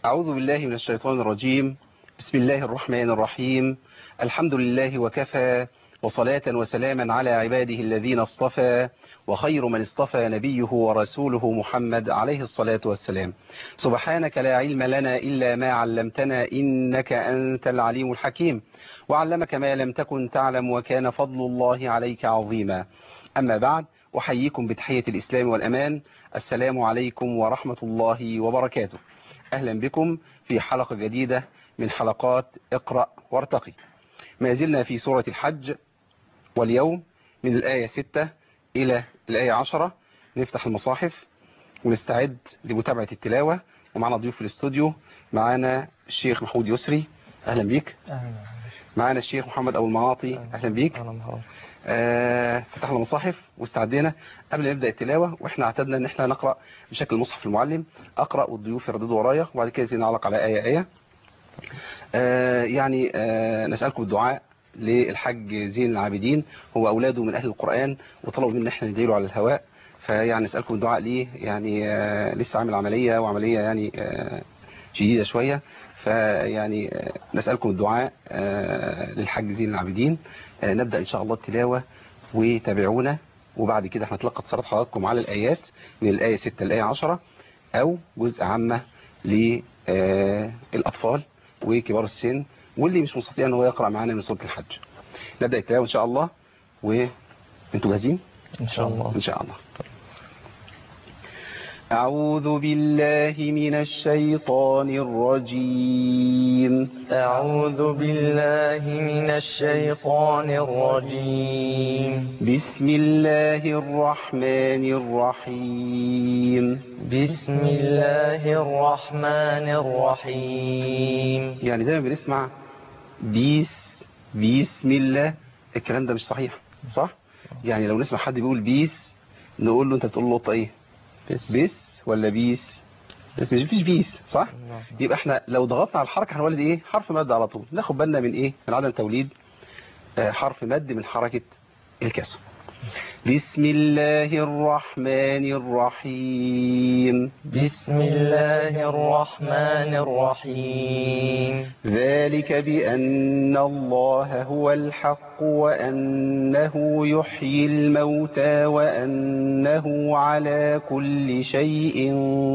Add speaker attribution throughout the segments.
Speaker 1: أعوذ بالله من الشيطان الرجيم بسم الله الرحمن الرحيم الحمد لله وكفى وصلاة وسلاما على عباده الذين اصطفى وخير من اصطفى نبيه ورسوله محمد عليه الصلاة والسلام سبحانك لا علم لنا إلا ما علمتنا إنك أنت العليم الحكيم وعلمك ما لم تكن تعلم وكان فضل الله عليك عظيما أما بعد أحييكم بتحية الإسلام والأمان السلام عليكم ورحمة الله وبركاته أهلا بكم في حلقة جديدة من حلقات اقرأ وارتقي ما زلنا في سورة الحج واليوم من الآية 6 إلى الآية 10 نفتح المصاحف ونستعد لمتابعة التلاوة ومعنا ضيوف في الاستوديو معنا الشيخ محمود يسري أهلا بيك
Speaker 2: أهلا
Speaker 1: معنا الشيخ محمد أبو المعاطي أهلا بيك
Speaker 2: أهلا بحضرتك
Speaker 1: آه فتحنا المصاحف واستعدينا قبل ما نبدأ التلاوة واحنا اعتدنا ان احنا نقرأ بشكل المصحف المعلم اقرأ والضيوف يرددوا ورايا وبعد كده نعلق على آية آية آه يعني آه نسألكم الدعاء للحج زين العابدين هو أولاده من أهل القرآن وطلبوا منا احنا نديله على الهواء فيعني نسألكم الدعاء ليه يعني آه لسه عامل عملية وعملية يعني آه شديدة شوية فيعني آه نسألكم الدعاء آه للحج زين العابدين آه نبدأ إن شاء الله التلاوة وتابعونا وبعد كده هنتلقى اتصالات حضراتكم على الآيات من الآية 6 للآية 10 أو جزء عامة للأطفال وكبار السن واللي مش مستطيع ان هو يقرأ معانا من سورة الحج نبدأ التلاوة إن شاء الله وانتوا جاهزين
Speaker 2: إن شاء الله
Speaker 1: إن شاء الله أعوذ بالله من الشيطان الرجيم
Speaker 2: أعوذ بالله من الشيطان الرجيم
Speaker 1: بسم الله الرحمن الرحيم
Speaker 2: بسم الله الرحمن الرحيم
Speaker 1: يعني دايما بنسمع بيس بسم الله الكلام ده مش صحيح صح يعني لو نسمع حد بيقول بيس نقول له انت بتقول له ايه
Speaker 2: بس
Speaker 1: بيس ولا بيس بس مش مش بيس صح يبقى احنا لو ضغطنا على الحركه هنولد ايه حرف مد على طول ناخد بالنا من ايه من عدم توليد آه، حرف مد من حركه الكسر بسم الله الرحمن الرحيم
Speaker 2: بسم الله الرحمن الرحيم
Speaker 1: ذلك بأن الله هو الحق وأنه يحيي الموتى وأنه على كل شيء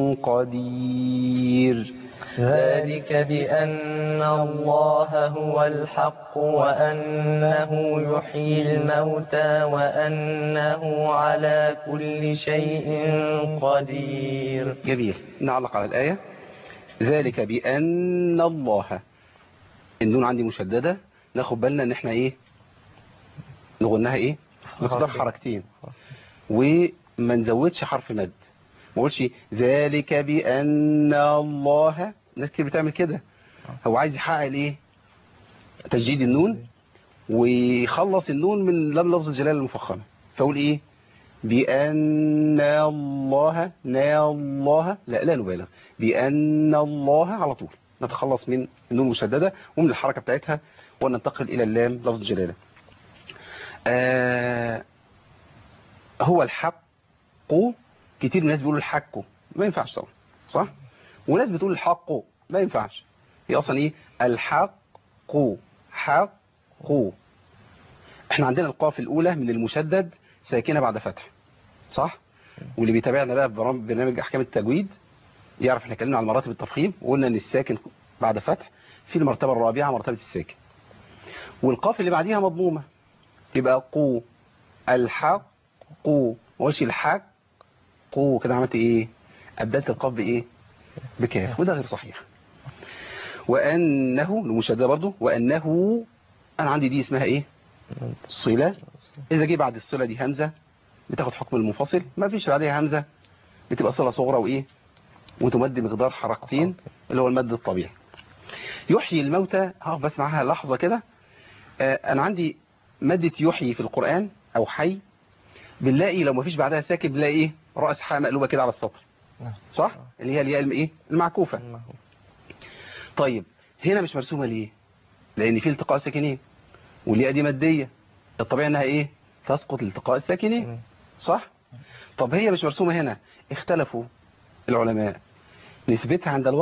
Speaker 1: قدير
Speaker 2: ذلك بأن الله هو الحق وأنه يحيي الموتى وأنه على كل شيء قدير
Speaker 1: جميل نعلق على الآية ذلك بأن الله النون عندي مشددة ناخد بالنا ان احنا ايه نغنها ايه مقدار حركتين وما نزودش حرف مد ما اقولش ذلك بأن الله ناس كتير بتعمل كده هو عايز يحقق الايه تجديد النون ويخلص النون من لم لفظ الجلال المفخمه فاقول ايه بأن الله نا الله لا لا نبالغ بأن الله على طول نتخلص من النون المشددة ومن الحركة بتاعتها وننتقل إلى اللام لفظ الجلالة آه هو الحق كتير من الناس بيقولوا الحق ما ينفعش طبعا صح وناس بتقول الحق ما ينفعش هي أصلا إيه الحق حق احنا عندنا القاف الأولى من المشدد ساكنة بعد فتح صح واللي بيتابعنا بقى في برام- برنامج أحكام التجويد يعرف احنا اتكلمنا عن مراتب التفخيم وقلنا ان الساكن بعد فتح في المرتبة الرابعة مرتبة الساكن والقاف اللي بعديها مضمومة يبقى قو الحق قو ما قولش الحق قو كده عملت ايه أبدلت القاف بإيه بكاف وده غير صحيح وأنه المشددة برضو وأنه أنا عندي دي اسمها إيه صلة إذا جه بعد الصلة دي همزة بتاخد حكم المنفصل ما فيش بعدها همزة بتبقى صلة صغرى وإيه وتمد مقدار حركتين اللي هو المد الطبيعي يحيي الموتى هقف بس معاها لحظة كده آه، أنا عندي مادة يحيي في القرآن أو حي بنلاقي لو ما فيش بعدها ساكن بنلاقي إيه رأس حاء مقلوبة كده على السطر
Speaker 2: نعم.
Speaker 1: صح اللي هي الياء الم- إيه المعكوفة
Speaker 2: ما هو.
Speaker 1: طيب هنا مش مرسومة ليه لأن في التقاء ساكنين والياء دي مادية الطبيعي انها ايه تسقط الالتقاء الساكنين
Speaker 2: مم.
Speaker 1: صح طب هي مش مرسومة هنا اختلفوا العلماء نثبتها عند الوقف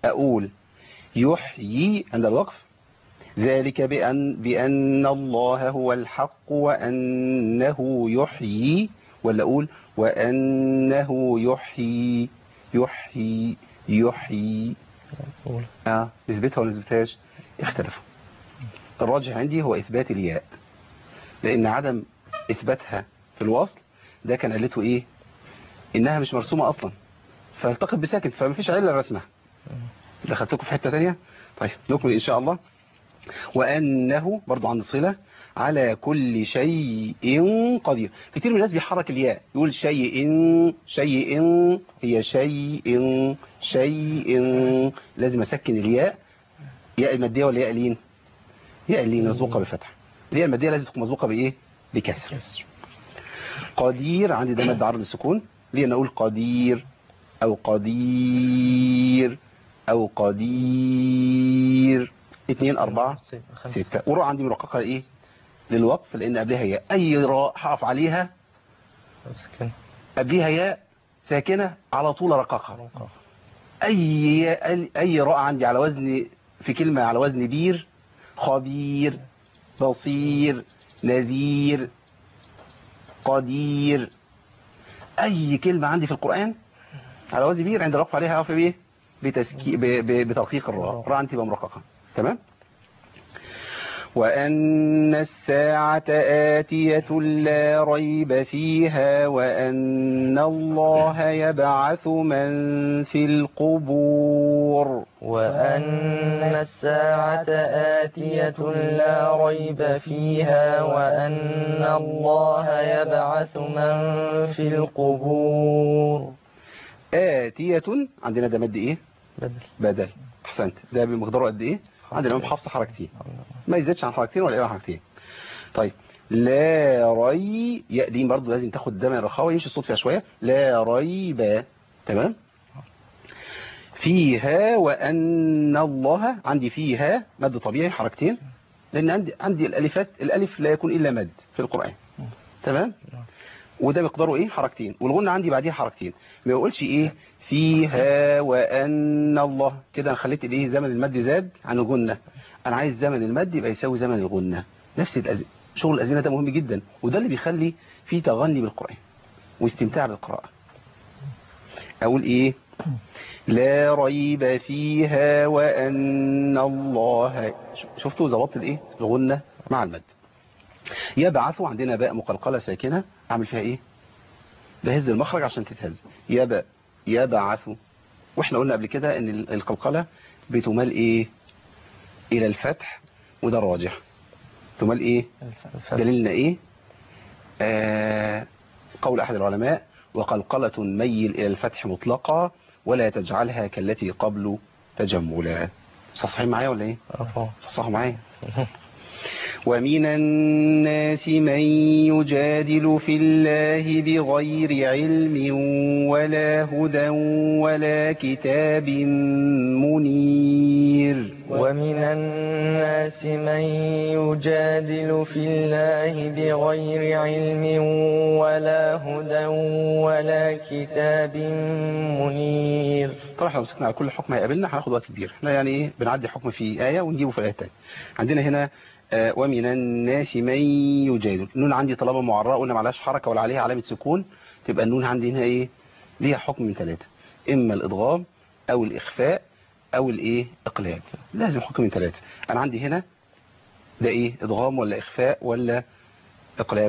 Speaker 1: أقول يحيي عند الوقف ذلك بأن, بأن الله هو الحق وأنه يحيي ولا أقول وأنه يحيي يحيي يحيي
Speaker 2: قول.
Speaker 1: آه نثبتها ولا نثبتهاش اختلفوا الراجح عندي هو إثبات الياء لأن عدم إثباتها في الوصل ده كان قالته إيه إنها مش مرسومة أصلا فالتقط بساكن فما فيش علة رسمها دخلتكم في حتة تانية طيب نكمل إن شاء الله وأنه برضو عند صلة على كل شيء قدير كتير من الناس بيحرك الياء يقول شيء شيء هي شيء شيء لازم أسكن الياء ياء المادية ولا ياء لين ياء اللين مسبوقة بفتح الياء المادية لازم تكون مسبوقة بإيه بكسر قدير عندي ده مد عرض السكون ليه أنا أقول قدير أو قدير أو قدير اتنين أربعة
Speaker 2: ستة خمسة
Speaker 1: ستة وراء عندي مرققة إيه للوقف لأن قبلها ياء أي راء هقف عليها
Speaker 2: سكن
Speaker 1: قبلها ياء ساكنة على طول رققها أي ياء- أي راء عندي على وزن في كلمة على وزن بير خبير بصير نذير قدير أي كلمة عندي في القرآن على وزن بير عند الوقف عليها أقف بإيه بتسكي ب- ب- بترقيق الراء راء عندي تبقى مرققة تمام وأن الساعة آتية لا ريب فيها وأن الله يبعث من في القبور
Speaker 2: وأن الساعة آتية لا ريب فيها وأن الله يبعث من في القبور
Speaker 1: آتية عندنا ده مد إيه
Speaker 2: بدل
Speaker 1: بدل أحسنت ده بمقداره قد إيه عندنا الإمام حفص حركتين ما يزيدش عن حركتين ولا يقل عن حركتين طيب لا ري ياء دي برضه لازم تاخد ده من الرخاوة يمشي الصوت فيها شوية لا ريب تمام فيها وأن الله عندي فيها مد طبيعي حركتين لأن عندي عندي الألفات الألف لا يكون إلا مد في القرآن تمام وده مقداره إيه حركتين والغنة عندي بعديها حركتين ما يقولش إيه فيها وأن الله كده أنا خليت الإيه زمن المد زاد عن الغنة أنا عايز زمن المد يبقى يساوي زمن الغنة نفس الأز... شغل الأزمنة ده مهم جدا وده اللي بيخلي فيه تغني بالقرآن واستمتاع بالقراءة أقول إيه لا ريب فيها وأن الله شفتوا ظبطت الإيه الغنة مع المد يبعث عندنا باء مقلقلة ساكنة أعمل فيها إيه بهز المخرج عشان تتهز يب يبعث واحنا قلنا قبل كده ان القلقلة بتمال ايه الى الفتح وده الراجح تمال ايه دليلنا ايه آه قول احد العلماء وقلقلة ميل الى الفتح مطلقا ولا تجعلها كالتي قبل تجملا صحصحين معايا ولا ايه
Speaker 2: عفوا
Speaker 1: صحصحوا معايا ومن الناس من يجادل في الله بغير علم ولا هدى ولا كتاب منير
Speaker 2: ومن الناس من يجادل في الله بغير علم ولا هدى ولا كتاب منير
Speaker 1: طبعا احنا لو مسكنا على كل حكم هيقابلنا هناخد وقت كبير احنا يعني ايه بنعدي حكم في آية ونجيبه في الآية التانية عندنا هنا آه ومن الناس من يجادل النون عندي طالما معرّة قلنا معلهاش حركة ولا عليها علامة سكون تبقى النون عندي هنا ايه ليها حكم من ثلاثة اما الادغام او الاخفاء او الايه اقلاب لازم حكم من ثلاثة انا عندي هنا ده ايه ادغام ولا اخفاء ولا اقلاب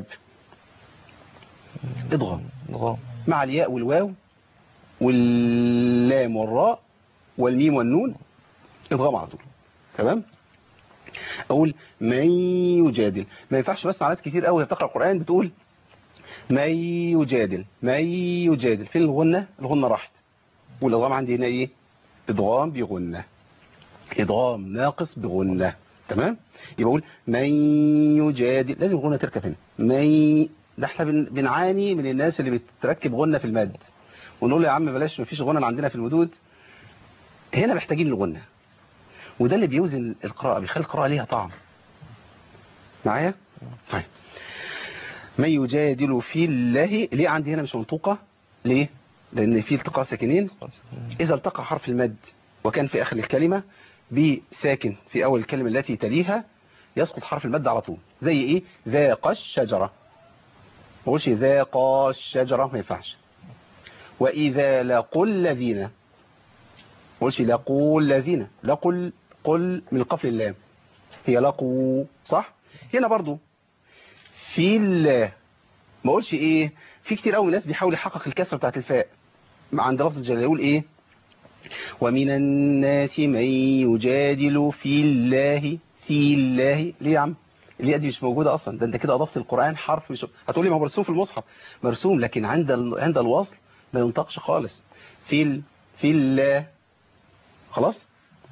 Speaker 1: ادغام
Speaker 2: ضغام
Speaker 1: مع الياء والواو واللام والراء والميم والنون ادغام على طول تمام اقول من يجادل ما ينفعش بس مع ناس كتير قوي بتقرا القران بتقول من يجادل من يجادل فين الغنه الغنه راحت والادغام عندي هنا ايه ادغام بغنه ادغام ناقص بغنه تمام يبقى اقول من يجادل لازم الغنه تركب هنا من ده احنا بن- بنعاني من الناس اللي بتركب غنه في المد ونقول له يا عم بلاش مفيش غنى عندنا في المدود هنا محتاجين الغنة وده اللي بيوزن القراءة بيخلي القراءة ليها طعم معايا طيب من يجادل في الله ليه عندي هنا مش منطوقة ليه لان في التقاء ساكنين اذا التقى حرف المد وكان في آخر الكلمة بساكن في أول الكلمة التي تليها يسقط حرف المد على طول زي إيه ذاق الشجرة ما اقولش ذاق الشجرة ما ينفعش وإذا لقوا الذين ما اقولش لقوا الذين لقوا قل من القفل اللام هي لقوا صح هنا برضو في الله ما اقولش ايه في كتير قوي ناس بيحاول يحقق الكسره بتاعت الفاء عند لفظ الجلاله يقول ايه ومن الناس من يجادل في الله في الله ليه يا عم الياء دي مش موجوده اصلا ده انت كده اضفت القران حرف مش هتقول لي ما هو مرسوم في المصحف مرسوم لكن عند ال... عند الوصل ما ينطقش خالص في ال... في الله خلاص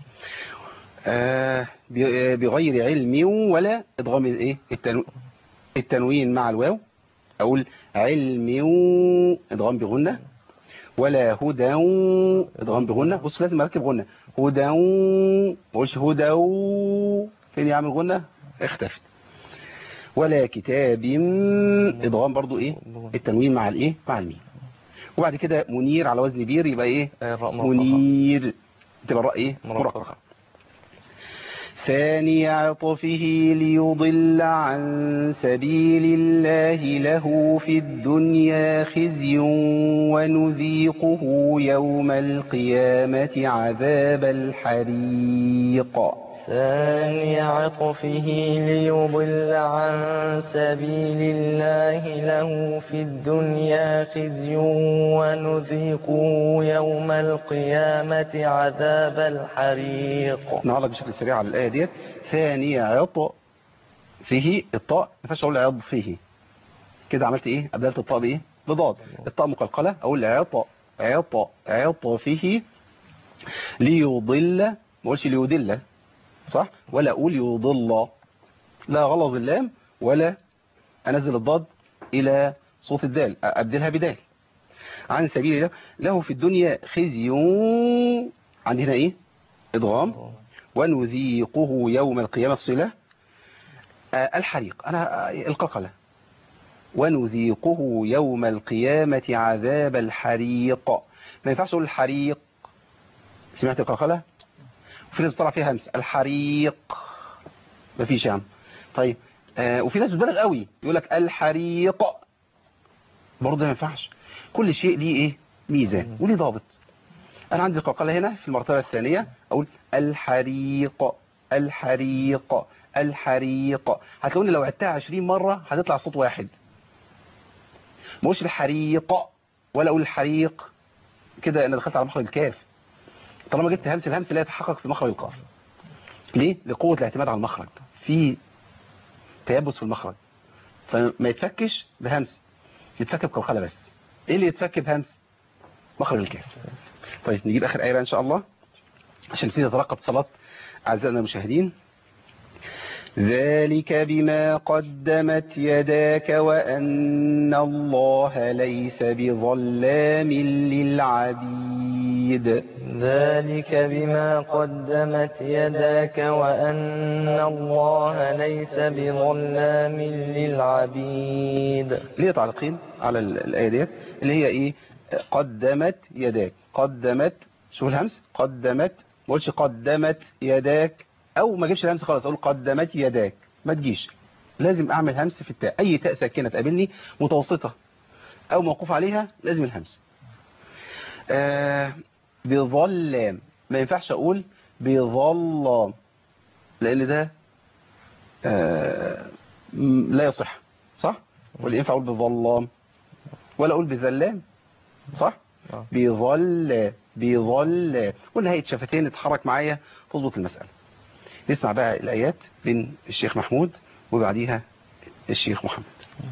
Speaker 1: آه بغير علم ولا ادغام الايه التنو... التنوين مع الواو اقول علم ادغام بغنه ولا هدى ادغام بغنه بص لازم اركب غنه هدى ما اقولش هدى فين يا عم الغنه اختفت ولا كتاب ادغام برضو ايه التنوين مع الايه مع الميم وبعد كده منير على وزن بير يبقى ايه منير تبقى الراء ايه مرققه ثاني عطفه ليضل عن سبيل الله له في الدنيا خزي ونذيقه يوم القيامة عذاب الحريق
Speaker 2: ثاني عطفه ليضل عن سبيل الله له في الدنيا خزي ونذيقه يوم القيامة عذاب الحريق
Speaker 1: نعرض بشكل سريع على الآية ديت ثاني عط فيه الطاء ما ينفعش اقول عض فيه كده عملت ايه ابدلت الطاء بايه بضاد الطاء مقلقله اقول عط عط عط فيه ليضل ما اقولش ليضل صح ولا اقول يضل لا غلظ اللام ولا انزل الضاد الى صوت الدال ابدلها بدال عن سبيل الله له في الدنيا خزي عندنا ايه ادغام ونذيقه يوم القيامة الصلة الحريق أنا القلقلة ونذيقه يوم القيامة عذاب الحريق ما ينفعش أقول الحريق سمعت القلقلة وفي ناس بتطلع فيها همس الحريق ما فيش يا عم طيب آه وفي ناس بتبالغ قوي يقول لك الحريق برضه ما ينفعش كل شيء ليه ايه ميزان وليه ضابط انا عندي القلقله هنا في المرتبه الثانيه اقول الحريق الحريق الحريق هتلاقوني لو عدتها 20 مره هتطلع صوت واحد مش الحريق ولا اقول الحريق كده انا دخلت على مخرج الكاف طالما جبت همس الهمس لا يتحقق في مخرج القاف ليه لقوه الاعتماد على المخرج في تيبس في المخرج فما يتفكش بهمس يتفك بقلقله بس ايه اللي يتفك بهمس مخرج الكاف طيب نجيب اخر ايه بقى ان شاء الله عشان نبتدي نتلقى اتصالات اعزائنا المشاهدين ذلك بما قدمت يداك وأن الله ليس بظلام للعبيد
Speaker 2: ذلك بما قدمت يداك وأن الله ليس بظلام للعبيد
Speaker 1: ليه تعليقين على الآية ديت اللي هي ايه قدمت يداك قدمت شوف الهمس قدمت ما قلتش قدمت يداك او ما اجيبش الهمس خالص اقول قدمت يداك ما تجيش لازم اعمل همس في التاء اي تاء ساكنه تقابلني متوسطه او موقوف عليها لازم الهمس آه بظلام ما ينفعش اقول بظلام لان ده آه لا يصح صح ولا ينفع اقول بظلام ولا اقول بذلام صح بيظل بيظل ونهاية شفتين اتحرك معايا تظبط المسألة نسمع بقى الآيات بين الشيخ محمود وبعديها الشيخ محمد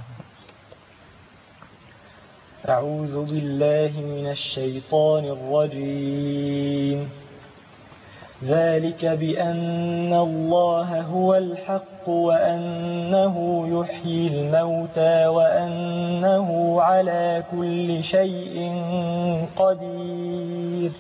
Speaker 3: أعوذ بالله من الشيطان الرجيم ذلك بأن الله هو الحق وأنه يحيي الموتى وأنه على كل شيء قدير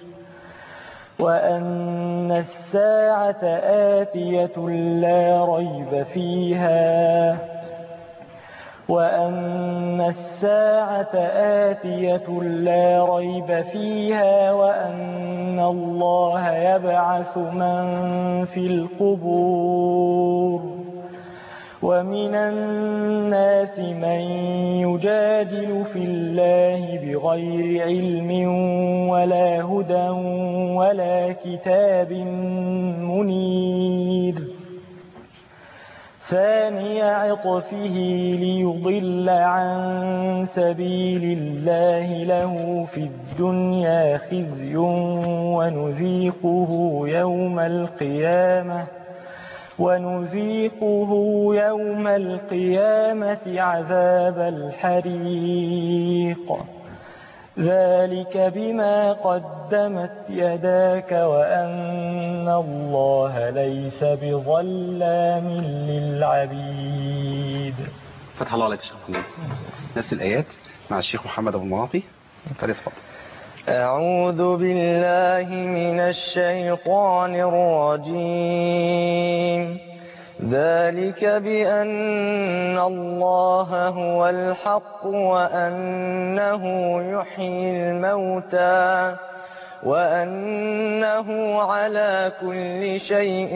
Speaker 3: وأن الساعة آتية لا ريب فيها وأن الساعة آتية لا ريب فيها وأن الله يبعث من في القبور ومن الناس من يجادل في الله بغير علم ولا هدى ولا كتاب منير ثاني عطفه ليضل عن سبيل الله له في الدنيا خزي ونذيقه يوم القيامة ونذيقه يوم القيامة عذاب الحريق ذلك بما قدمت يداك وأن الله ليس بظلام للعبيد
Speaker 1: فتح الله عليك يا شيخ محمد نفس الآيات مع الشيخ محمد أبو المعاطي فليتفضل
Speaker 2: أعوذ بالله من الشيطان الرجيم ذلك بأن الله هو الحق وأنه يحيي الموتى وأنه على كل شيء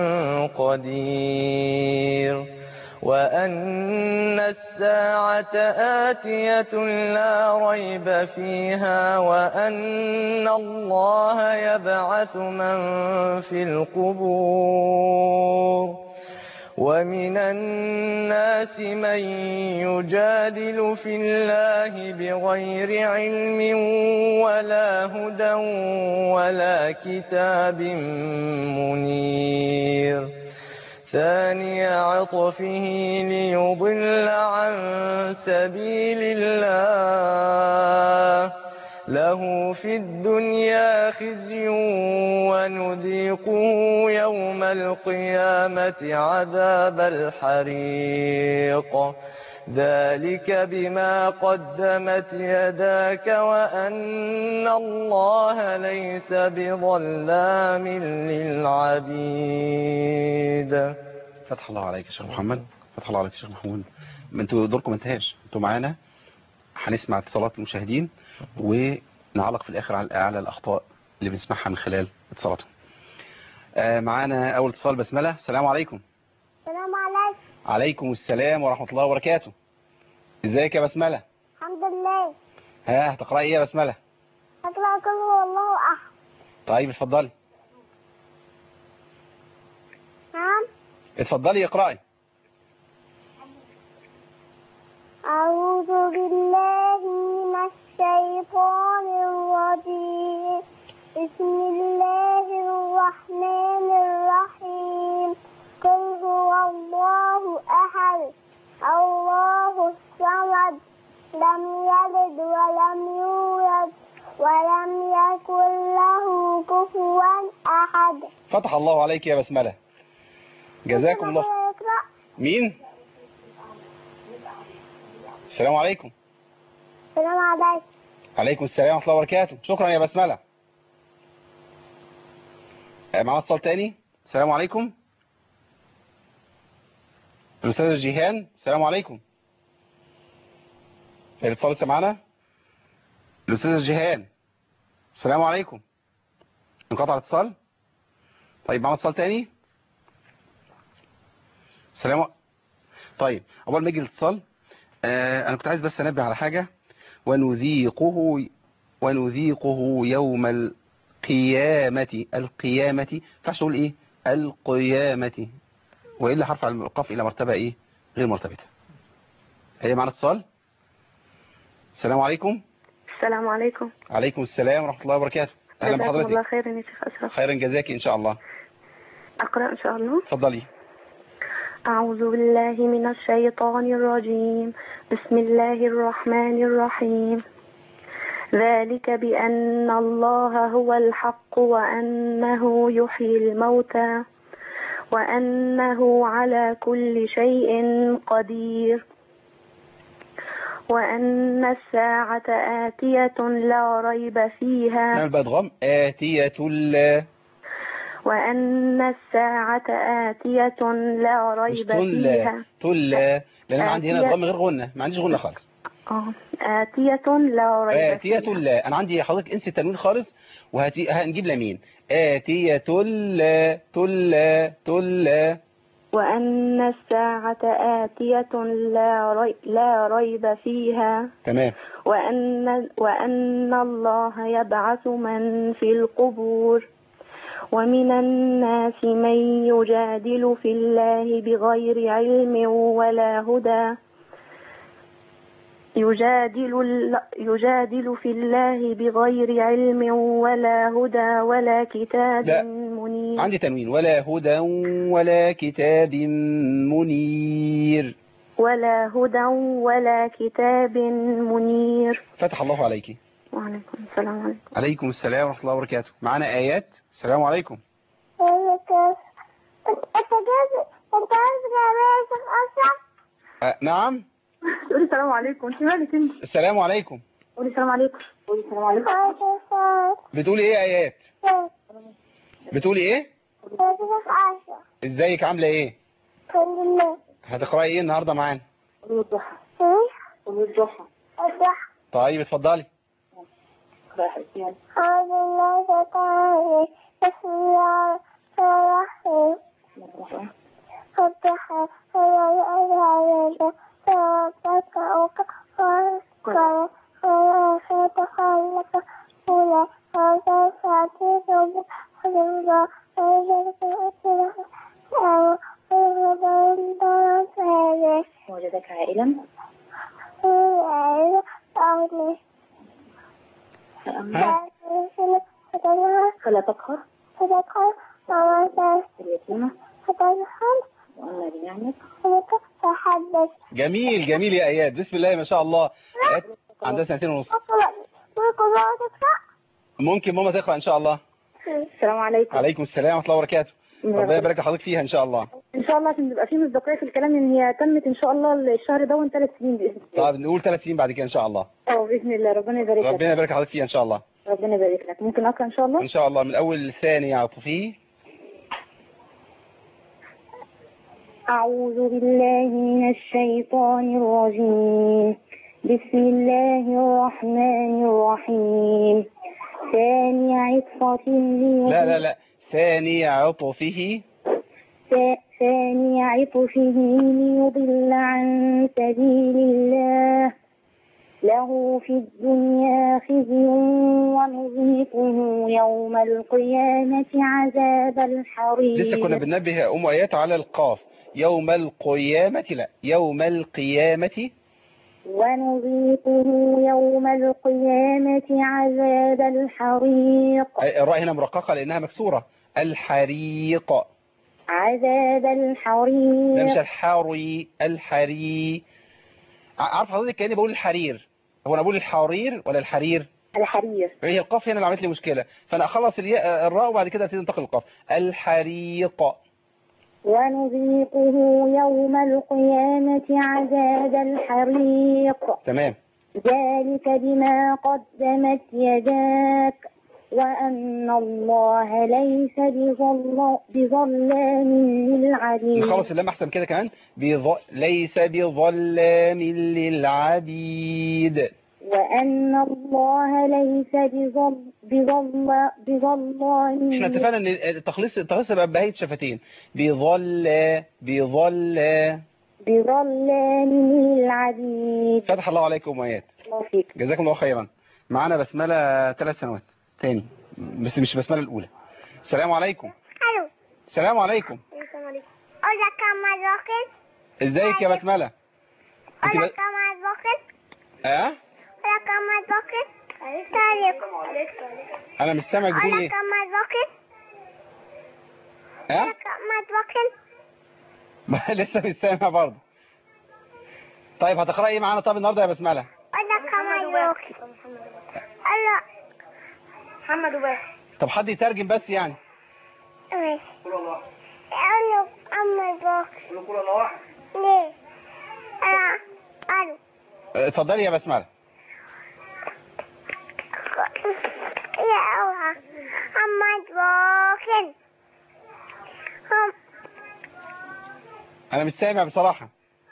Speaker 2: قدير وأن الساعة آتية لا ريب فيها وأن الله يبعث من في القبور ومن الناس من يجادل في الله بغير علم ولا هدى ولا كتاب منير ثاني عطفه ليضل عن سبيل الله له في الدنيا خزي ونذيقه يوم القيامة عذاب الحريق ذلك بما قدمت يداك وأن الله ليس بظلام للعبيد
Speaker 1: فتح الله عليك يا شيخ محمد فتح الله عليك يا شيخ محمود ما انتوا دوركم انتهاش انتوا معانا هنسمع اتصالات المشاهدين ونعلق في الاخر على على الاخطاء اللي بنسمعها من خلال اتصالاتهم آه معانا اول اتصال بسمله السلام عليكم
Speaker 4: السلام عليكم
Speaker 1: عليكم السلام ورحمه الله وبركاته ازيك يا بسمله
Speaker 4: الحمد لله
Speaker 1: ها هتقراي ايه يا بسمله
Speaker 4: أقرأ قل هو الله أحد
Speaker 1: طيب اتفضلي
Speaker 4: نعم
Speaker 1: اتفضلي اقراي
Speaker 4: أعوذ بالله من الشيطان الرجيم بسم الله الرحمن الرحيم قل هو الله أحد الله الصمد لم يلد ولم يولد ولم يكن له كفوا أحد
Speaker 1: فتح الله عليك يا بسمله جزاكم الله
Speaker 4: يقرأ
Speaker 1: مين السلام عليكم
Speaker 4: السلام عليكم
Speaker 1: عليكم السلام ورحمة الله وبركاته شكرا يا بسملة آه، معانا اتصال تاني السلام عليكم الأستاذ جيهان السلام عليكم الاتصال لسه معانا الأستاذ جيهان السلام عليكم انقطع الاتصال طيب معانا اتصال تاني السلام ع- طيب أول ما يجي الاتصال آه أنا كنت عايز بس أنبه على حاجة ونذيقه ونذيقه يوم القيامة القيامة ينفعش أقول إيه القيامة وإلا حرف على القاف إلى مرتبة إيه غير مرتبتها هي معنا اتصال السلام عليكم
Speaker 5: السلام عليكم
Speaker 1: عليكم السلام ورحمة الله وبركاته أهلا
Speaker 5: جزاكم الله
Speaker 1: بحضرتك
Speaker 5: خيرا يا شيخ أشرف
Speaker 1: خيرا جزاك إن شاء الله
Speaker 5: أقرأ إن شاء الله
Speaker 1: اتفضلي
Speaker 5: أعوذ بالله من الشيطان الرجيم بسم الله الرحمن الرحيم ذلك بأن الله هو الحق وأنه يحيي الموتى وأنه على كل شيء قدير وأن الساعة آتية لا ريب فيها
Speaker 1: نعمل بقى ادغام آتية ال
Speaker 5: وأن الساعة آتية لا
Speaker 1: مش
Speaker 5: ريب
Speaker 1: تلا
Speaker 5: فيها
Speaker 1: تلا لان انا عندي هنا
Speaker 5: آتية.
Speaker 1: ضم غير غنة ما عنديش غنة خالص
Speaker 5: آه، آتية لا ريب
Speaker 1: آتية
Speaker 5: فيها
Speaker 1: لا أنا عندي حضرتك انسي التنوين خالص وهتي هنجيب لمين آتية لا تلا تلا
Speaker 5: وأن الساعة آتية لا, ري... لا ريب فيها
Speaker 1: تمام
Speaker 5: وأن, وأن الله يبعث من في القبور ومن الناس من يجادل في الله بغير علم ولا هدى يجادل, ال- يجادل في الله بغير علم ولا هدى ولا كتاب
Speaker 1: لا.
Speaker 5: منير
Speaker 1: عندي تنوين ولا هدى ولا كتاب منير
Speaker 5: ولا هدى ولا كتاب منير
Speaker 1: فتح الله عليك
Speaker 5: وعليكم السلام عليكم
Speaker 1: عليكم السلام ورحمة الله وبركاته معنا آيات السلام عليكم
Speaker 4: انت جايز انت عايز جوازك اصلا
Speaker 1: أه نعم
Speaker 5: قولي السلام عليكم انت مالك انت
Speaker 1: السلام عليكم
Speaker 5: قولي السلام عليكم قولي السلام عليكم
Speaker 1: بتقولي ايه آيات بتقولي ايه
Speaker 4: جوازك عشرة
Speaker 1: ازيك عاملة ايه
Speaker 4: الحمد لله
Speaker 1: هتقرأي ايه النهاردة معانا
Speaker 5: قولي الضحى
Speaker 4: ايه
Speaker 5: قولي الضحى
Speaker 4: الضحى
Speaker 1: طيب اتفضلي
Speaker 5: يعني
Speaker 4: أعوذ بالله تعالى بسم الله الرحمن الرحيم الضحى هو الأذهب فربك وكفر قال ولا تخلف ولا هذا فاتي حلوة وجدت أسرها أو وجدت أسرها
Speaker 5: وجدك عائلا
Speaker 4: وعيد أغني
Speaker 1: ها
Speaker 5: فلا تقهر
Speaker 4: تذكر مواسم
Speaker 5: اليتيمة
Speaker 4: فتدخل
Speaker 5: وأما بنعمة
Speaker 4: وتحدث
Speaker 1: جميل جميل يا آيات بسم الله ما شاء الله آيات عندها سنتين ونص
Speaker 4: ممكن بقى تقرأ
Speaker 1: ممكن ماما تقرأ ان شاء الله
Speaker 5: السلام عليكم
Speaker 1: عليكم السلام ورحمة الله وبركاته ربنا يبارك لحضرتك فيها ان شاء الله
Speaker 5: ان شاء الله عشان تبقى في مصداقيه في الكلام ان هي تمت ان شاء الله الشهر ده ثلاث سنين باذن الله
Speaker 1: طب نقول ثلاث سنين بعد كده ان شاء الله
Speaker 5: اه باذن الله ربنا يبارك لك
Speaker 1: ربنا يبارك لحضرتك فيها ان شاء الله
Speaker 5: ربنا يبارك لك ممكن اقرا ان شاء الله
Speaker 1: ان شاء الله من اول الثاني عاطفي
Speaker 5: أعوذ بالله من الشيطان الرجيم بسم الله الرحمن الرحيم ثاني عطفة ليضل
Speaker 1: لا لا لا ثاني عطفه
Speaker 5: ثا- ثاني عطفه ليضل عن سبيل الله له في الدنيا خزي ونذيقه يوم القيامة عذاب الحريق
Speaker 1: لسه كنا بننبه يا ام ايات على القاف يوم القيامة لا يوم القيامة
Speaker 5: ونذيقه يوم القيامة عذاب الحريق
Speaker 1: أي- الراء هنا مرققة لانها مكسورة الحريق
Speaker 5: عذاب
Speaker 1: ده مش
Speaker 5: الحريق
Speaker 1: الحاري الحري ع- عارف حضرتك كاني بقول الحرير هو انا بقول الحرير ولا الحرير
Speaker 5: الحرير
Speaker 1: هي القاف هنا اللي عملت لي مشكلة فانا اخلص الياء الراء وبعد كده ابتدي انتقل القاف الحريق
Speaker 5: ونذيقه يوم القيامة عذاب الحريق
Speaker 1: تمام
Speaker 5: ذلك بما قدمت يداك وأن الله ليس بظل- بظلام للعبيد
Speaker 1: نخلص اللام احسن كده كمان بظ... ليس بظلام للعبيد
Speaker 5: وأن الله ليس بظل بظل بظلام
Speaker 1: احنا اتفقنا ان التخليص التخليص يبقى بهيئة شفتين بظل بظل
Speaker 5: بظلام للعبيد
Speaker 1: فتح الله عليكم ايات
Speaker 5: الله فيك
Speaker 1: جزاكم الله خيرا معانا بسملة ثلاث سنوات تاني بس مش بسملة الاولى السلام عليكم
Speaker 4: الو
Speaker 1: السلام عليكم
Speaker 4: السلام عليكم اقول لك كم الوقت
Speaker 1: ازيك يا بسملة انت
Speaker 4: اقول
Speaker 1: ب...
Speaker 4: لك كم الوقت
Speaker 1: اه
Speaker 4: اقول لك كم الوقت عليكم
Speaker 1: انا مش سامعك بتقول
Speaker 4: اقول
Speaker 1: ايه
Speaker 4: لك كم الوقت
Speaker 1: اه
Speaker 4: كم الوقت
Speaker 1: ما لسه مش سامع برضه طيب هتقرأي ايه معانا طب النهارده يا بسملة
Speaker 4: اقول لك كم الوقت الله محمد واحد
Speaker 1: طب حد يترجم بس يعني
Speaker 4: ماشي اقول له اما الوقت قول الله واحد ليه انا الو
Speaker 1: اه، اتفضلي يا بسملة
Speaker 4: يا اوها اما الوقت
Speaker 1: انا مش سامع بصراحة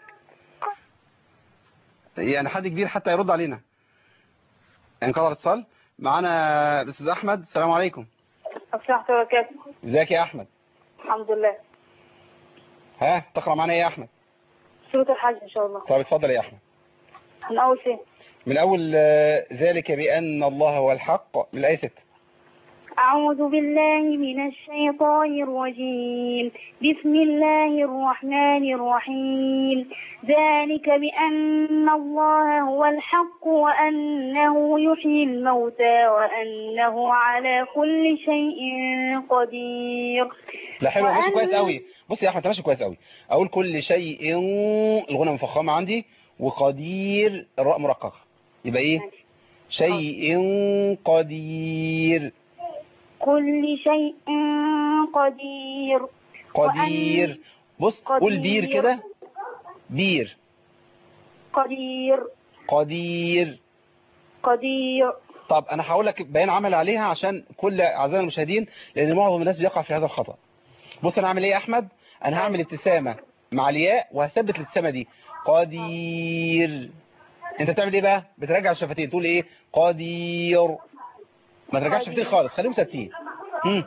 Speaker 1: يعني حد كبير حتى يرد علينا انقطع الاتصال معانا الاستاذ احمد السلام عليكم
Speaker 4: السلام عليكم وبركاته
Speaker 1: ازيك يا احمد
Speaker 4: الحمد لله
Speaker 1: ها تقرا معانا ايه يا احمد
Speaker 4: سورة الحج إن شاء الله
Speaker 1: طب اتفضل يا احمد
Speaker 4: من أول فين
Speaker 1: من اول آه، ذلك بان الله هو الحق من الايه 6
Speaker 4: أعوذ بالله من الشيطان الرجيم بسم الله الرحمن الرحيم ذلك بأن الله هو الحق وأنه يحيي الموتى وأنه على كل شيء قدير
Speaker 1: لا حلو ماشي
Speaker 4: وأن-
Speaker 1: كويس قوي بص يا احمد أنت ماشي كويس قوي اقول كل شيء الغنى مفخمه عندي وقدير الراء مرققه يبقى ايه شيء قدير
Speaker 4: كل شيء قدير
Speaker 1: قدير بص قول بير
Speaker 4: قدير.
Speaker 1: كده بير
Speaker 4: قدير
Speaker 1: قدير
Speaker 4: قدير
Speaker 1: طب انا هقول لك بيان عمل عليها عشان كل اعزائنا المشاهدين لان معظم الناس بيقع في هذا الخطأ بص انا هعمل ايه يا احمد انا هعمل ابتسامة مع الياء وهثبت الابتسامة دي قدير انت بتعمل ايه بقى بترجع الشفتين تقول ايه قدير ما ترجعش الشفتين خالص خليهم ثابتين هم،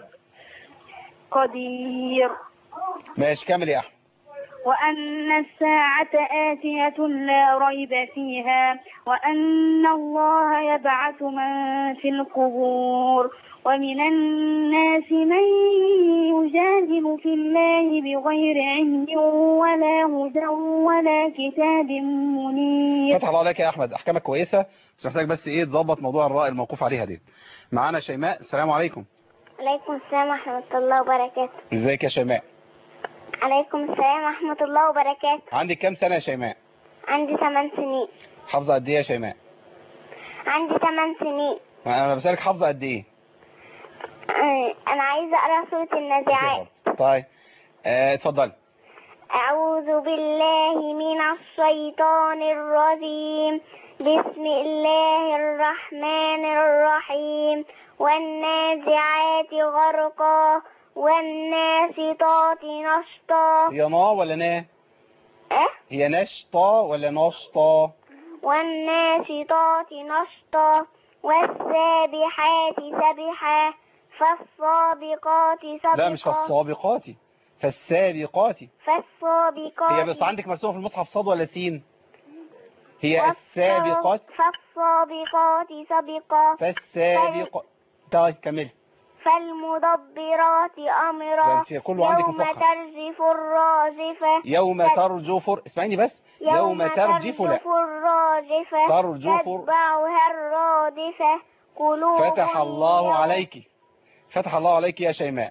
Speaker 4: قدير
Speaker 1: ماشي كمل يا احمد
Speaker 4: وأن الساعة آتية لا ريب فيها وأن الله يبعث من في القبور ومن الناس من يجادل في الله بغير علم ولا هدى ولا كتاب منير
Speaker 1: فتح الله عليك يا احمد احكامك كويسة بس محتاج بس ايه تظبط موضوع الراء الموقوف عليها دي معانا شيماء السلام عليكم
Speaker 6: عليكم السلام ورحمة الله وبركاته
Speaker 1: ازيك يا شيماء
Speaker 6: عليكم السلام ورحمة الله وبركاته
Speaker 1: عندك كام سنة يا شيماء
Speaker 6: عندي ثمان سنين
Speaker 1: حافظة قد ايه يا شيماء
Speaker 6: عندي ثمان سنين
Speaker 1: انا بسألك حافظة قد ايه
Speaker 6: آه، أنا عايزة أقرأ سورة النازعات
Speaker 1: طيب آه، اتفضل
Speaker 6: أعوذ بالله من الشيطان الرجيم بسم الله الرحمن الرحيم والنازعات غرقا والناشطات نشطا
Speaker 1: هي نا ولا نا
Speaker 6: أه؟
Speaker 1: هي نشطة ولا نشطة
Speaker 6: والناشطات نشطا والسابحات سبحا فالسابقات سبقا
Speaker 1: لا مش فالسابقات فالسابقات
Speaker 6: فالسابقات
Speaker 1: هي بس عندك مرسومة في المصحف صاد ولا سين هي السابقات
Speaker 6: فالسابقات سبقا
Speaker 1: فالسابقات طيب كمل
Speaker 6: فالمدبرات
Speaker 1: ده
Speaker 6: أمرا
Speaker 1: انت كله عندك
Speaker 6: يوم
Speaker 1: مفخم.
Speaker 6: ترجف الرازفة
Speaker 1: يوم ترجف اسمعيني بس يوم ترجف لا
Speaker 6: الراجفة
Speaker 1: ترجف-
Speaker 6: تتبعها الرادفة قلوب
Speaker 1: فتح الله
Speaker 6: يوم-
Speaker 1: عليك فتح الله عليك يا شيماء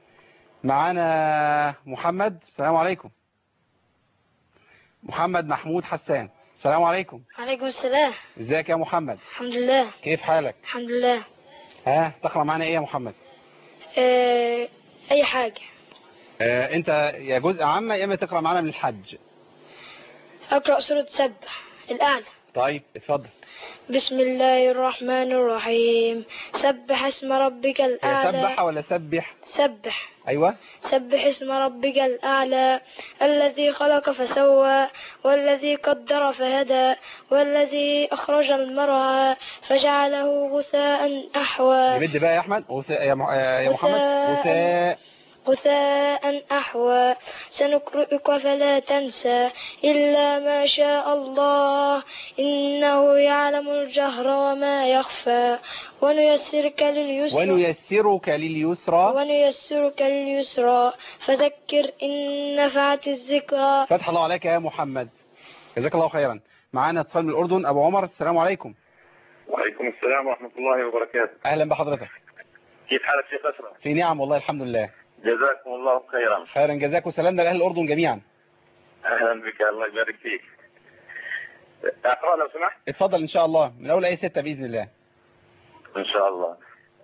Speaker 1: معانا محمد السلام عليكم محمد محمود حسان السلام عليكم
Speaker 7: عليكم السلام
Speaker 1: ازيك يا محمد
Speaker 7: الحمد لله
Speaker 1: كيف حالك
Speaker 7: الحمد لله
Speaker 1: ها تقرأ معانا ايه يا محمد
Speaker 7: آه أي حاجة
Speaker 1: آه انت يا جزء عامة يا اما تقرأ معانا من الحج
Speaker 7: أقرأ سورة سبح الأعلى
Speaker 1: طيب اتفضل
Speaker 7: بسم الله الرحمن الرحيم سبح اسم ربك
Speaker 1: هي
Speaker 7: الأعلى
Speaker 1: سبح ولا سبح
Speaker 7: سبح
Speaker 1: ايوه
Speaker 7: سبح اسم ربك الأعلى الذي خلق فسوى والذي قدر فهدى والذي أخرج المرعى فجعله غثاء أحوى
Speaker 1: نمد بقى يا احمد وثاء يا, مح... آه يا محمد
Speaker 7: وثاء.
Speaker 1: وثاء
Speaker 7: غثاء أحوى سنقرئك فلا تنسى إلا ما شاء الله إنه يعلم الجهر وما يخفى ونيسرك لليسرى
Speaker 1: ونيسرك لليسرى
Speaker 7: ونيسرك لليسرى فذكر إن نفعت الذكرى
Speaker 1: فتح الله عليك يا محمد جزاك الله خيرا معانا اتصال من الاردن ابو عمر السلام عليكم
Speaker 8: وعليكم السلام ورحمة الله وبركاته
Speaker 1: اهلا بحضرتك
Speaker 8: كيف حالك شيخ أشرف
Speaker 1: في نعم والله الحمد لله
Speaker 8: جزاكم الله خيرا
Speaker 1: خيرا جزاك وسلامنا لاهل الاردن جميعا
Speaker 8: أهلا بك الله يبارك فيك أقرأ لو سمحت
Speaker 1: اتفضل ان شاء الله من اول ايه ستة باذن الله
Speaker 8: إن شاء الله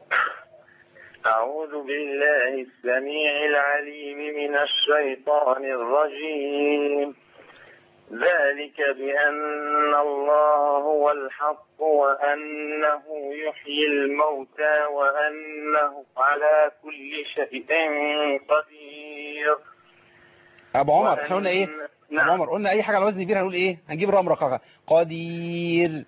Speaker 8: أعوذ بالله السميع العليم من الشيطان الرجيم ذلك بأن الله هو الحق وأنه يحيي الموتى وأنه على كل شيء قدير
Speaker 1: ابو عمر
Speaker 8: وأن-
Speaker 1: احنا قلنا ايه ابو
Speaker 8: نعم
Speaker 1: عمر قلنا اي حاجه على وزن كبير هنقول ايه هنجيب الراء مرققه قدير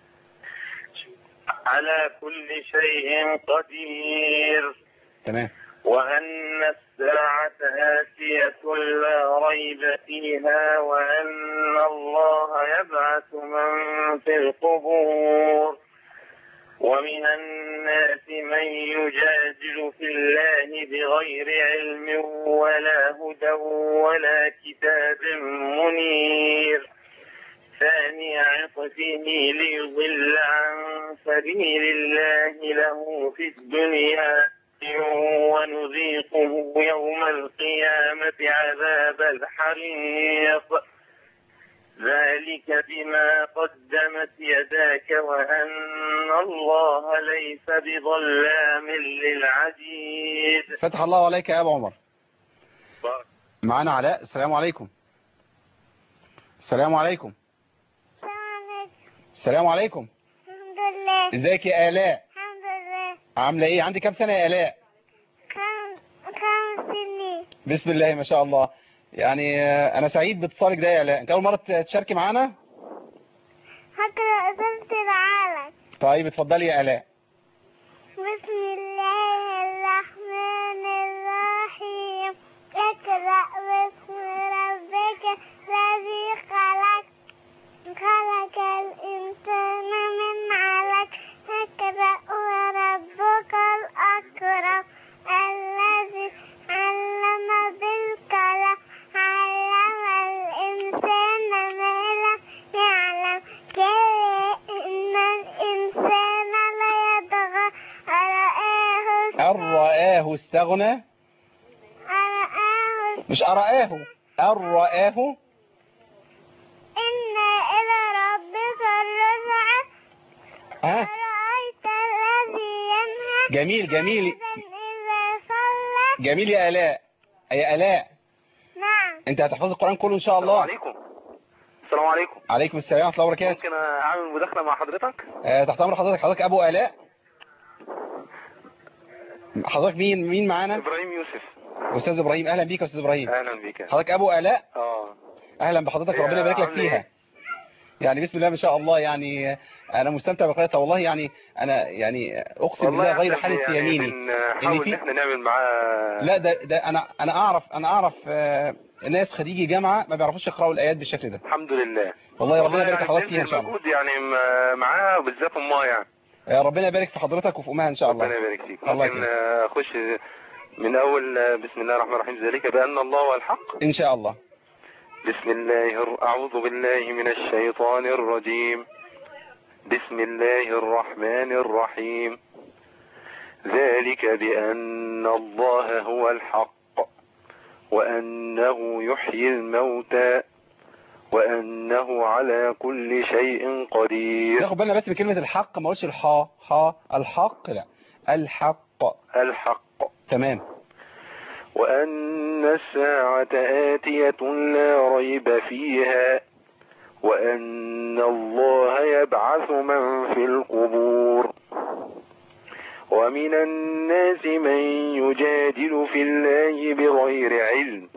Speaker 8: على كل شيء قدير
Speaker 1: تمام
Speaker 8: وأن الساعة آتية لا ريب فيها وأن الله يبعث من في القبور ومن الناس من يجادل في الله بغير علم ولا هدى ولا كتاب منير ثاني عطفه ليضل عن سبيل الله له في الدنيا ونذيقه يوم القيامة عذاب الحريق ذلك بما قدمت يداك وأن الله ليس بظلام للعبيد
Speaker 1: فتح الله عليك يا ابو عمر معانا علاء السلام عليكم السلام عليكم السلام عليكم
Speaker 6: الحمد لله
Speaker 1: ازيك يا الاء
Speaker 6: الحمد لله
Speaker 1: عامله ايه عندي كام سنه يا الاء
Speaker 6: كم كم سني
Speaker 1: بسم الله ما شاء الله يعني آه، انا سعيد باتصالك ده يا الاء انت اول مره تشاركي معانا
Speaker 6: هقرأ سورة العالم
Speaker 1: طيب اتفضلي يا الاء
Speaker 6: بسم الله الرحمن الرحيم اقرأ باسم ربك الذي خلق خلق الإنسان من علق اقرأ وربك الأكرم الذي علم بالقلم علم الإنسان ما لم يعلم كلا إن الإنسان ليطغى أرآه
Speaker 1: أن رآه استغنى
Speaker 6: أرآه
Speaker 1: مش أرآه أن رآه
Speaker 6: إن إلى ربك الرجعة
Speaker 1: ها
Speaker 6: أرأيت الذي ينهى
Speaker 1: جميل جميل
Speaker 6: عبدا إذا صلى
Speaker 1: جميل يا آلاء يا آلاء
Speaker 6: نعم
Speaker 1: أنت هتحفظ القرآن كله إن شاء الله
Speaker 9: عليكم السلام عليكم
Speaker 1: عليكم السلام ورحمة الله وبركاته
Speaker 9: ممكن اعمل مداخله مع حضرتك
Speaker 1: آه، تحت أمر حضرتك حضرتك أبو آلاء حضرتك مين مين معانا
Speaker 9: ابراهيم يوسف
Speaker 1: أستاذ إبراهيم أهلا بيك يا أستاذ إبراهيم
Speaker 9: اهلا بيك
Speaker 1: حضرتك أبو آلاء
Speaker 9: اه
Speaker 1: أهلا بحضرتك
Speaker 9: إيه،
Speaker 1: ربنا يبارك لك
Speaker 9: عامل
Speaker 1: فيها
Speaker 9: إيه؟
Speaker 1: يعني بسم الله ما شاء الله يعني أنا مستمتع بقراءتها والله يعني أنا يعني أقسم
Speaker 9: والله
Speaker 1: بالله غير
Speaker 9: إحنا
Speaker 1: حارس
Speaker 9: يعني
Speaker 1: يميني
Speaker 9: بنحاول
Speaker 1: في-
Speaker 9: ان احنا نعمل معاه
Speaker 1: لا ده ده انا انا اعرف انا اعرف آه، ناس خريجي جامعه ما بيعرفوش يقراوا الايات بالشكل ده
Speaker 9: الحمد لله
Speaker 1: والله ربنا
Speaker 9: والله
Speaker 1: يبارك في
Speaker 9: يعني
Speaker 1: حضرتك فيها ان شاء الله
Speaker 9: مجهود يعني م- معاها وبالذات امها يعني
Speaker 1: يا ربنا يبارك في حضرتك وفي امها ان شاء الله
Speaker 9: ربنا يبارك فيك
Speaker 1: الله
Speaker 9: ممكن
Speaker 1: يكرمك.
Speaker 9: آه، اخش من اول آه، بسم الله الرحمن الرحيم ذلك بان الله هو الحق
Speaker 1: ان شاء الله
Speaker 9: بسم الله الر- أعوذ بالله من الشيطان الرجيم بسم الله الرحمن الرحيم ذلك بأن الله هو الحق وأنه يحيي الموتى وأنه على كل شيء قدير
Speaker 1: ناخد بالنا بس من كلمه الحق ما اقولش الحا ها الحق لا الحق
Speaker 9: الحق
Speaker 1: تمام
Speaker 9: وأن الساعة آتية لا ريب فيها وأن الله يبعث من في القبور ومن الناس من يجادل في الله بغير علم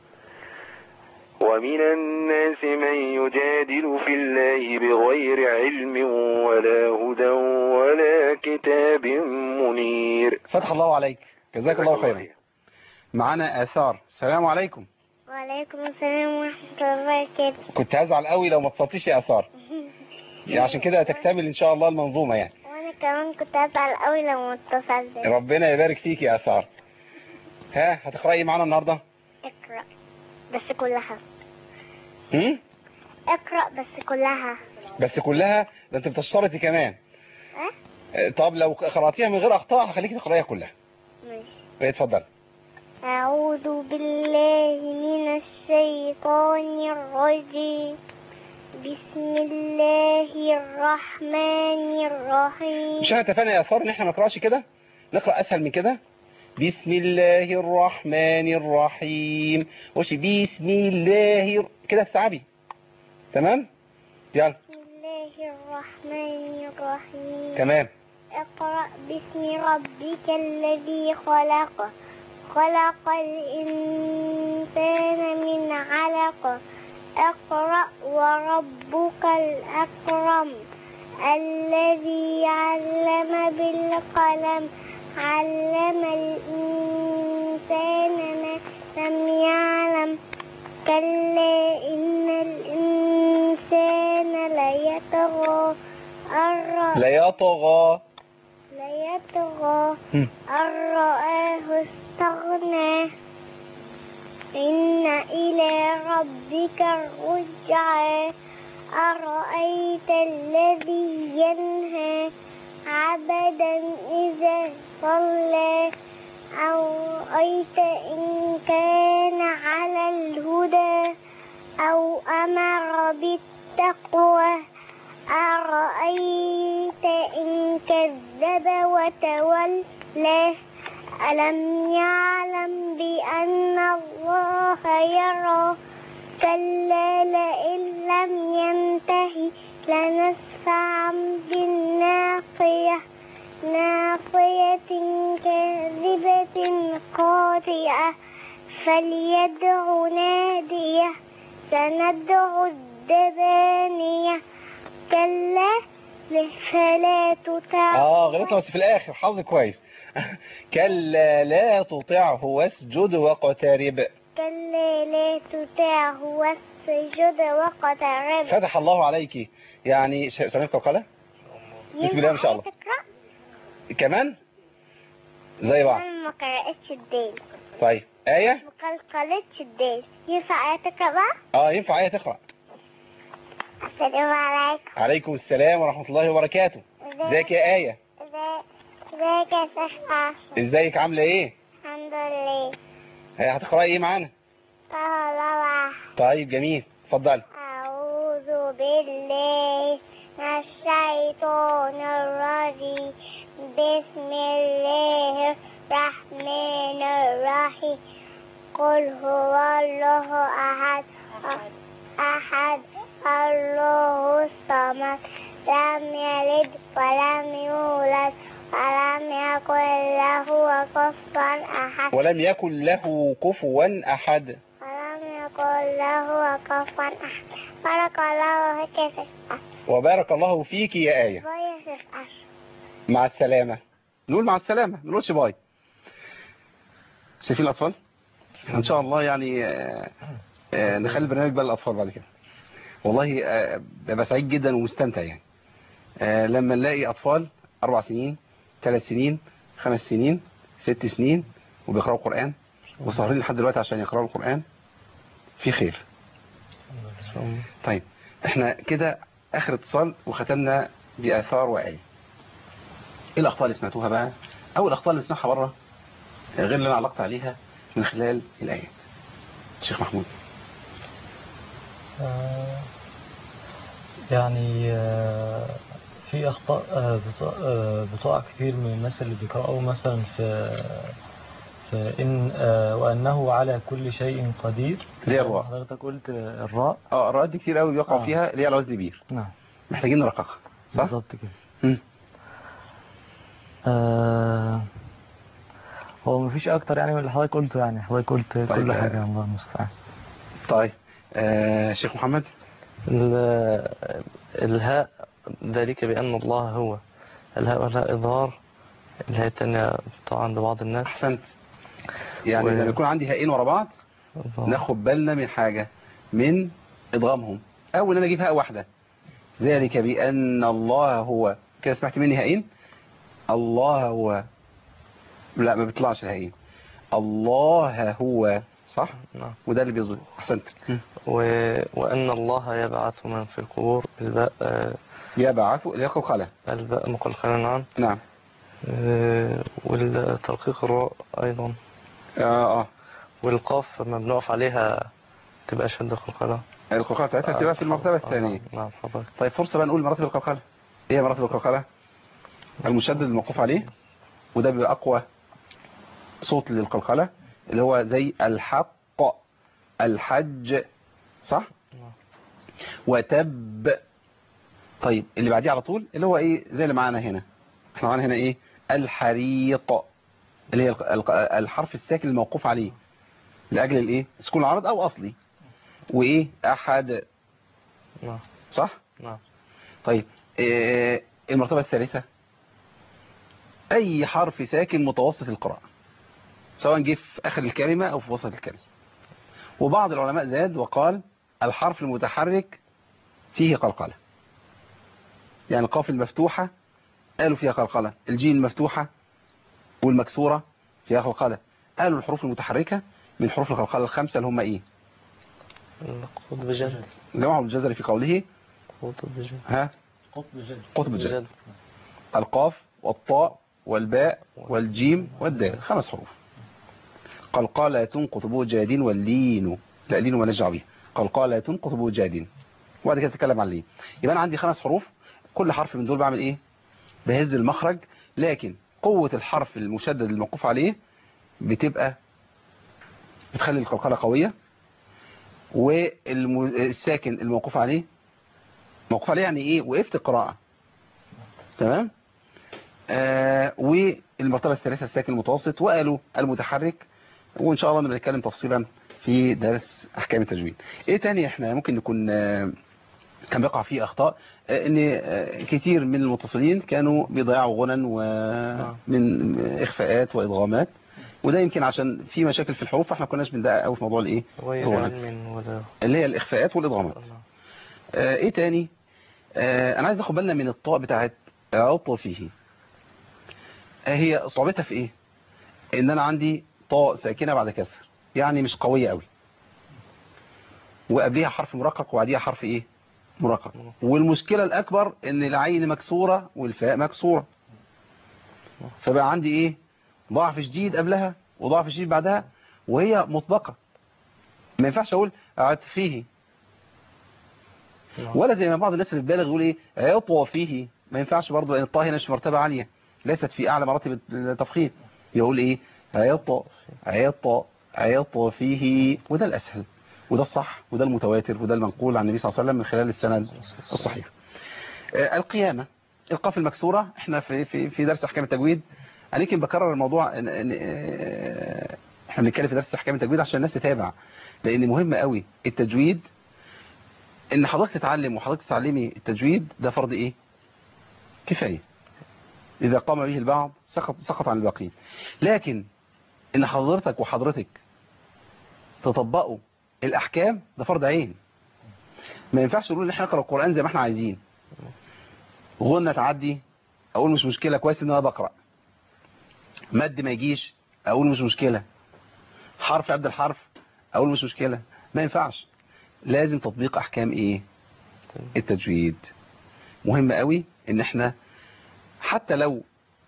Speaker 9: ومن الناس من يجادل في الله بغير علم ولا هدى ولا كتاب منير
Speaker 1: فتح الله عليك جزاك الله خيرا معانا اثار السلام عليكم
Speaker 6: وعليكم السلام ورحمة الله وبركاته
Speaker 1: كنت هزعل قوي لو ما اتصلتيش يا اثار يعني عشان كده هتكتمل ان شاء الله المنظومه يعني
Speaker 6: وأنا كمان كنت هزعل قوي لو ما اتصلت
Speaker 1: ربنا يبارك فيك يا اثار ها هتقراي معانا النهارده
Speaker 6: اقرأ بس كلها
Speaker 1: هم؟
Speaker 6: اقرأ بس كلها
Speaker 1: بس كلها ده انت بتشترطي كمان
Speaker 6: ها؟
Speaker 1: آه، طب لو قراتيها من غير اخطاء هخليكي تقرايها كلها
Speaker 6: ماشي
Speaker 1: إيه، اتفضل
Speaker 6: أعوذ بالله من الشيطان الرجيم بسم الله الرحمن الرحيم
Speaker 1: مش احنا اتفقنا يا اثار ان احنا ما نقراش كده نقرا اسهل من كده بسم الله الرحمن الرحيم وش بسم الله الر- كده استعبي تمام يلا
Speaker 6: بسم الله الرحمن الرحيم
Speaker 1: تمام
Speaker 6: اقرأ باسم ربك الذي خلق خلق الإنسان من علق اقرأ وربك الأكرم الذي علم بالقلم علم الإنسان ما لم يعلم كلا إن الإنسان ليطغى أن رآه-
Speaker 1: لا يطغى
Speaker 6: ليطغى
Speaker 1: هم.
Speaker 6: أن رآه استغنى إن إلى ربك الرجعى أرأيت الذي ينهى عبدا إذا صلى أرأيت إن كان على الهدى أو أمر بالتقوى أرأيت إن كذب وتولى ألم يعلم بأن الله يرى كلا لئن لم ينته لنسفعا بالناقية ناقية كاذبة قاطئة فليدع ناديه سندع الدبانية كلا فلا تطع
Speaker 1: اه غلطنا بس في الاخر حظ كويس كلا لا تطعه واسجد واقترب
Speaker 6: كلا لا تطعه واسجد واقترب
Speaker 1: فتح الله عليك يعني ش- سمعت قلقلة بسم الله ما شاء الله
Speaker 6: تقرأ
Speaker 1: كمان زي بعض
Speaker 6: أنا ما قرأتش الدال
Speaker 1: طيب آية
Speaker 6: ما قلقلتش الدال ينفع آية تقرأ بقى؟
Speaker 1: اه ينفع آية تقرأ
Speaker 6: السلام عليكم
Speaker 1: عليكم السلام ورحمة الله وبركاته ازيك يا آية
Speaker 6: ازيك ازيك يا شيخ عاصم
Speaker 1: ازيك عاملة ايه
Speaker 6: الحمد لله
Speaker 1: هي هتقرأي ايه معانا
Speaker 6: طلع
Speaker 1: طيب جميل اتفضلي
Speaker 6: أعوذ بالله من الشيطان الرجيم بسم الله الرحمن الرحيم قل هو الله أحد أحد الله الصمد لم يلد ولم يولد ولم يكن له كفوا أحد
Speaker 1: ولم يكن له كفوا أحد
Speaker 6: ولم يكن له كفوا أحد بارك الله فيك يا شيخ أشرف.
Speaker 1: وبارك الله فيك يا آية
Speaker 6: باي يا شيخ أشرف.
Speaker 1: مع السلامة نقول مع السلامة ما نقولش باي شايفين الأطفال إن شاء الله يعني آه، آه، نخلي البرنامج بقى للأطفال بعد كده والله آه، ببقى سعيد جدا ومستمتع يعني آه، لما نلاقي أطفال أربع سنين ثلاث سنين خمس سنين ست سنين وبيقرأوا قرآن وسهرين لحد دلوقتي عشان يقرأوا القرآن في خير طيب احنا كده اخر اتصال وختمنا باثار وايه ايه الاخطاء اللي سمعتوها بقى او الاخطاء اللي بنسمعها بره غير اللي انا علقت عليها من خلال الايات شيخ محمود
Speaker 3: آه، يعني آه، في أخطاء آه، بتقع- آه، بتقع كتير من الناس اللي بيقرأوا مثلا في في إن آه، وأنه على كل شيء قدير
Speaker 1: اللي هي الراء.
Speaker 3: حضرتك قلت الراء
Speaker 1: اه الراء دي كتير قوي بيقع
Speaker 3: آه.
Speaker 1: فيها اللي هي على وزن بير
Speaker 3: نعم
Speaker 1: محتاجين نرققها صح
Speaker 3: بالظبط كده
Speaker 1: مم.
Speaker 3: آه، هو مفيش أكتر يعني من اللي حضرتك قلته يعني حضرتك قلت كل
Speaker 1: آه.
Speaker 3: حاجة الله المستعان
Speaker 1: طيب آه شيخ محمد
Speaker 2: ال- الهاء ذلك بأن الله هو الهاء والهاء إظهار الهاء التانية طبعا عند بعض الناس
Speaker 1: احسنت يعني
Speaker 2: و-
Speaker 1: لما يكون عندي هائين ورا بعض
Speaker 2: إظهار.
Speaker 1: ناخد بالنا من حاجة من ادغامهم او ان انا اجيب هاء واحدة ذلك بان الله هو كده سمعت مني هائين الله هو لا ما بيطلعش الهائين الله هو صح
Speaker 2: نعم
Speaker 1: وده اللي بيظبط احسنت
Speaker 2: و... وأن الله يبعث من في القبور الباء آه،
Speaker 1: يبعث اللي هي قلقلة
Speaker 2: الباء مقلقلة نعم
Speaker 1: نعم
Speaker 2: آه، والترقيق الراء أيضا
Speaker 1: اه اه
Speaker 2: والقاف لما بنقف عليها تبقى شد قلقلة
Speaker 1: القلقلة بتاعتها بتبقى في المرتبة الثانية
Speaker 2: آه، نعم حضرتك
Speaker 1: طيب فرصة بقى نقول مراتب القلقلة ايه هي مراتب القلقلة المشدد الموقوف عليه وده بيبقى اقوى صوت للقلقلة اللي هو زي الحق الحج صح
Speaker 2: نعم.
Speaker 1: وتب طيب اللي بعديه على طول اللي هو ايه زي اللي معانا هنا احنا معانا هنا ايه الحريق اللي هي الق- الق- الحرف الساكن الموقوف عليه لأجل الايه سكون العرض او اصلي وايه احد
Speaker 2: نعم
Speaker 1: صح
Speaker 2: نعم
Speaker 1: طيب إيه المرتبة الثالثة اي حرف ساكن متوسط القراءة سواء جه في اخر الكلمة او في وسط الكلمة وبعض العلماء زاد وقال الحرف المتحرك فيه قلقلة يعني القاف المفتوحة قالوا فيها قلقلة الجيم المفتوحة والمكسورة فيها قلقلة قالوا الحروف المتحركة من حروف القلقلة الخمسة اللي هم ايه
Speaker 2: القطب جد
Speaker 1: جمعوا الجزري في قوله
Speaker 2: قطب جد
Speaker 1: ها
Speaker 3: قطب جد
Speaker 1: قطب الجد القاف والطاء والباء والجيم والدال خمس حروف قلقالة قطبو جادين واللين لا لين ما نرجع بيها قلقالة قطبو جادين وبعد كده تتكلم عن اللين يبقى انا عندي خمس حروف كل حرف من دول بعمل ايه بهز المخرج لكن قوة الحرف المشدد الموقوف عليه بتبقى بتخلي القلقلة قوية والساكن الموقوف عليه موقوف عليه يعني ايه وقفت القراءة تمام آه والمرتبة الثالثة الساكن المتوسط وقالوا المتحرك وإن شاء الله نبقى نتكلم تفصيلا في درس أحكام التجويد إيه تاني إحنا ممكن نكون آه كان بيقع فيه أخطاء آه إن آه كتير من المتصلين كانوا بيضيعوا غنن ومن إخفاءات وإضغامات وده يمكن عشان في مشاكل في الحروف فاحنا كناش بندقق قوي في موضوع الايه
Speaker 2: غير
Speaker 1: الغنن.
Speaker 2: علم ولا
Speaker 1: اللي هي الإخفاءات والإضغامات آه ايه تاني آه انا عايز اخد بالنا من الطاء بتاعت عطفه آه هي صعوبتها في ايه ان انا عندي طاء ساكنة بعد كسر يعني مش قوية قوي وقبليها حرف مرقق وبعديها حرف ايه مرقق والمشكلة الاكبر ان العين مكسورة والفاء مكسورة فبقى عندي ايه ضعف شديد قبلها وضعف شديد بعدها وهي مطبقة ما ينفعش اقول عطفيه ولا زي ما بعض الناس اللي بتبالغ يقول ايه عطوى فيه ما ينفعش برضه لان الطاء هنا مش مرتبه عاليه ليست في اعلى مراتب التفخيم يقول ايه عطى عطى عطى فيه وده الاسهل وده الصح وده المتواتر وده المنقول عن النبي صلى الله عليه وسلم من خلال السند الصحيح آه القيامه القاف المكسوره احنا في في في درس احكام التجويد انا يمكن بكرر الموضوع إن إن آه احنا بنتكلم في درس احكام التجويد عشان الناس تتابع لان مهم قوي التجويد ان حضرتك تتعلم وحضرتك تتعلمي التجويد ده فرض ايه كفاية اذا قام به البعض سقط سقط عن الباقين لكن ان حضرتك وحضرتك تطبقوا الاحكام ده فرض عين ما ينفعش نقول ان احنا نقرا القران زي ما احنا عايزين غنى تعدي اقول مش مشكله كويس ان انا بقرا مد ما يجيش اقول مش مشكله حرف قبل الحرف اقول مش مشكله ما ينفعش لازم تطبيق احكام ايه التجويد مهم قوي ان احنا حتى لو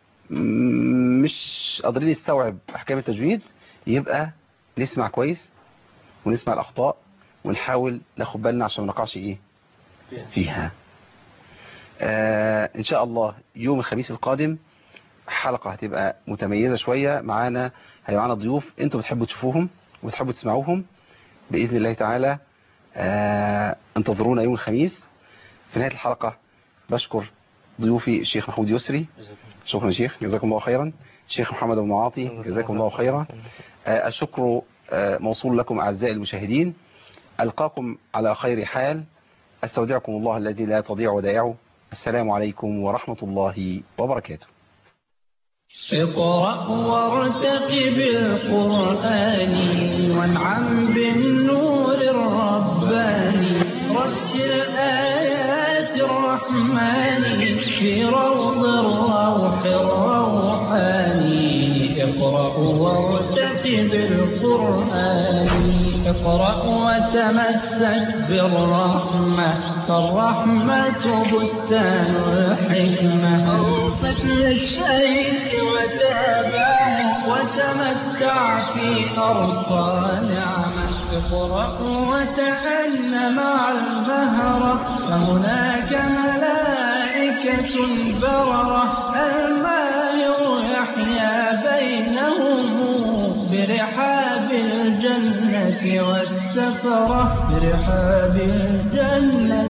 Speaker 1: مش قادرين نستوعب احكام التجويد يبقى نسمع كويس ونسمع الاخطاء ونحاول ناخد بالنا عشان ما نقعش ايه فيها آه ان شاء الله يوم الخميس القادم حلقة هتبقى متميزة شوية معانا هيبقى معانا ضيوف انتوا بتحبوا تشوفوهم وتحبوا تسمعوهم بإذن الله تعالى آه انتظرونا يوم الخميس في نهاية الحلقة بشكر ضيوفي الشيخ محمود يسري شكرا شيخ جزاكم الله خيرا الشيخ محمد بن عاطي جزاكم الله خيرا آه الشكر آه موصول لكم أعزائي المشاهدين ألقاكم على خير حال استودعكم الله الذي لا تضيع ودائعه السلام عليكم ورحمة الله وبركاته
Speaker 10: اقرأ وارتقب القرآن وانعم بالنور الرباني رتل آيات الرحمن في روض الروح الروحاني اقرأ وارتقب القرآن اقرأ وتمسك بالرحمة فالرحمة بستان الحكمة انصت للشيخ وتابعه وتمتع في أرقى نعمة اقرأ وتأن مع الزهرة فهناك ملائكة بررة الماهر يحيا بينهم برحاب الجنة والسفرة برحاب الجنة